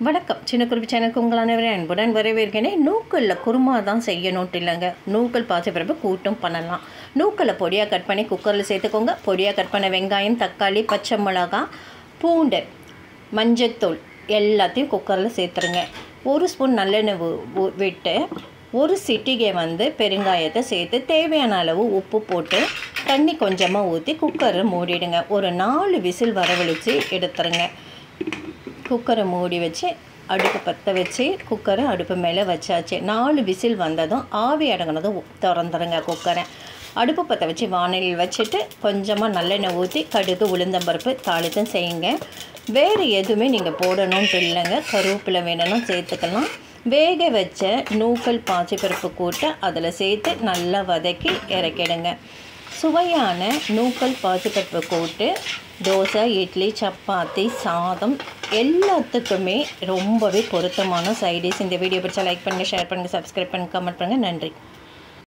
வணக்கம் சின்ன குறிப்பு சேனலுக்கு உங்கள் அனைவரையும் அன்புடன் வரவேற்கிறேன் நூக்கலில் குருமா தான் செய்யணுன்ட்டு இல்லைங்க நூக்கல் பாசிப்பருப்பு கூட்டும் பண்ணலாம் நூக்கலை பொடியாக கட் பண்ணி குக்கரில் சேர்த்துக்கோங்க பொடியாக கட் பண்ண வெங்காயம் தக்காளி பச்சை மிளகாய் பூண்டு மஞ்சத்தூள் எல்லாத்தையும் குக்கரில் சேர்த்துருங்க ஒரு ஸ்பூன் நல்லெண்ணெய் ஊ- ஊ- விட்டு ஒரு சிட்டிகை வந்து பெருங்காயத்தை சேர்த்து தேவையான அளவு உப்பு போட்டு தண்ணி கொஞ்சமாக ஊற்றி குக்கரை மூடிடுங்க ஒரு நாலு விசில் வரவழைச்சு எடுத்துருங்க குக்கரை மூடி வச்சு அடுப்பு பற்ற வச்சு குக்கரை அடுப்பு மேலே வச்சாச்சு நாலு விசில் வந்ததும் ஆவி அடங்கினதும் உ- திறந்துருங்க குக்கரை அடுப்பு பற்ற வச்சு வானலில் வச்சுட்டு கொஞ்சமாக நல்லெண்ணெய் ஊற்றி கடுகு உளுந்தம்பருப்பு தாளித்தும் செய்யுங்க வேறு எதுவுமே நீங்கள் போடணும்னு இல்லைங்க கருவேப்பிலை வேணும்னா சேர்த்துக்கலாம் வேக வச்ச நூக்கல் பாசிப்பருப்பு கூட்டை அதில் சேர்த்து நல்லா வதக்கி இறக்கிடுங்க சுவையான நூக்கல் பாசிப்பருப்பு கூட்டு தோசை இட்லி சப்பாத்தி சாதம் எல்லாத்துக்குமே ரொம்பவே பொருத்தமான சைடிஷ் இந்த வீடியோ பிடிச்சா லைக் பண்ணுங்கள் ஷேர் பண்ணுங்கள் சப்ஸ்கிரைப் பண்ணுங்கள் கமெண்ட் பண்ணுங்கள் நன்றி